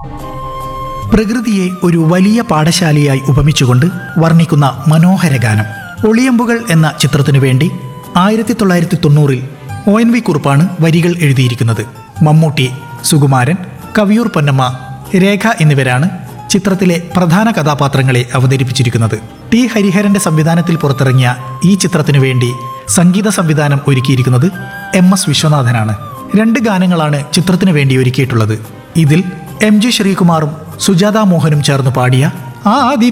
പ്രകൃതിയെ ഒരു വലിയ പാഠശാലയായി ഉപമിച്ചുകൊണ്ട് വർണ്ണിക്കുന്ന മനോഹര ഗാനം ഒളിയമ്പുകൾ എന്ന ചിത്രത്തിനു വേണ്ടി ആയിരത്തി തൊള്ളായിരത്തി തൊണ്ണൂറിൽ ഒ എൻ വി കുറുപ്പാണ് വരികൾ എഴുതിയിരിക്കുന്നത് മമ്മൂട്ടി സുകുമാരൻ കവിയൂർ പൊന്നമ്മ രേഖ എന്നിവരാണ് ചിത്രത്തിലെ പ്രധാന കഥാപാത്രങ്ങളെ അവതരിപ്പിച്ചിരിക്കുന്നത് ടി ഹരിഹരന്റെ സംവിധാനത്തിൽ പുറത്തിറങ്ങിയ ഈ ചിത്രത്തിനു വേണ്ടി സംഗീത സംവിധാനം ഒരുക്കിയിരിക്കുന്നത് എം എസ് വിശ്വനാഥനാണ് രണ്ട് ഗാനങ്ങളാണ് ചിത്രത്തിനു വേണ്ടി ഒരുക്കിയിട്ടുള്ളത് ഇതിൽ എം ജി ശ്രീകുമാറും സുജാത മോഹനും ചേർന്ന് പാടിയ ആദി